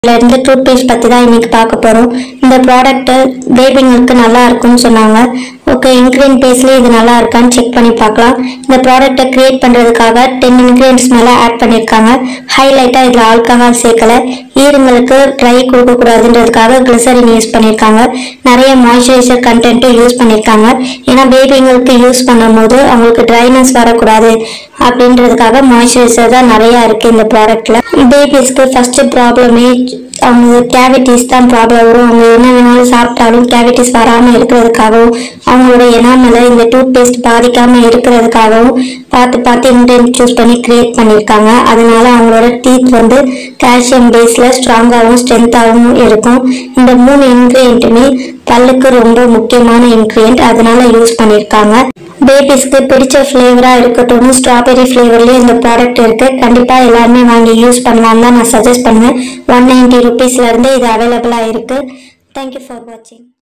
இருந்து tooth paste பற்றி தான் இன்னைக்கு பார்க்க போகிறோம் இந்த ப்ராடக்ட்டு பேபிங்களுக்கு நல்லா இருக்கும்னு சொன்னாங்க ஓகே இன்க்ரீடியன்ட் பேஸ்லேயே இது நல்லா இருக்கான்னு செக் பண்ணி பார்க்கலாம் இந்த ப்ராடக்ட்டை க்ரியேட் பண்ணுறதுக்காக டென் இன்க்ரீடியன்ட்ஸ் மேலே ஆட் பண்ணியிருக்காங்க ஹைலைட்டாக இதில் ஆல்கஹால் சேர்க்கலை ஈருங்களுக்கு ட்ரை கொடுக்கக்கூடாதுன்றதுக்காக கிளிசரின் யூஸ் பண்ணியிருக்காங்க நிறைய மாய்ஸ்சரைசர் கண்டென்ட்டும் யூஸ் பண்ணியிருக்காங்க ஏன்னா பேபிங்களுக்கு யூஸ் பண்ணும்போது அவங்களுக்கு ட்ரைனஸ் வரக்கூடாது அப்படின்றதுக்காக மாய்ஸ்சரைசர் தான் நிறையா இருக்குது இந்த ப்ராடக்ட்டில் பேபிஸ்க்கு ஃபஸ்ட்டு ப்ராப்ளமே அவங்க கேவிட்டிஸ் தான் ப்ராப்ளம் வரும் அவங்க என்ன வேணாலும் சாப்பிட்டாலும் கேவிட்டிஸ் வராமல் இருக்கிறதுக்காகவும் அவங்களோட எனாமலை இந்த டூத் பேஸ்ட் பாதிக்காமல் இருக்கிறதுக்காகவும் பார்த்து பார்த்து இன்டென்ட் சூஸ் பண்ணி கிரியேட் பண்ணியிருக்காங்க அதனால அவங்களோட டீத் வந்து கால்சியம் பேஸில் ஸ்ட்ராங்காகவும் ஸ்ட்ரென்த்தாகவும் இருக்கும் இந்த மூணு இன்க்ரீடியண்ட்டுமே பல்லுக்கு ரொம்ப முக்கியமான இன்க்ரீடியன்ட் அதனால யூஸ் பண்ணியிருக்காங்க பேபிஸ்க்கு பிடிச்ச ஃப்ளேவராக இருக்கட்டும் ஸ்ட்ராபெரி ஃப்ளேவர்லேயும் இந்த ப்ராடக்ட் இருக்குது கண்டிப்பாக எல்லாருமே வாங்கி யூஸ் பண்ணலாம் தான் நான் சஜஸ்ட் பண்ணுவேன் ஒன் நைன்ட்டி ருபீஸ்லேருந்து இது அவைலபிளாக இருக்குது தேங்க்யூ ஃபார் வாட்சிங்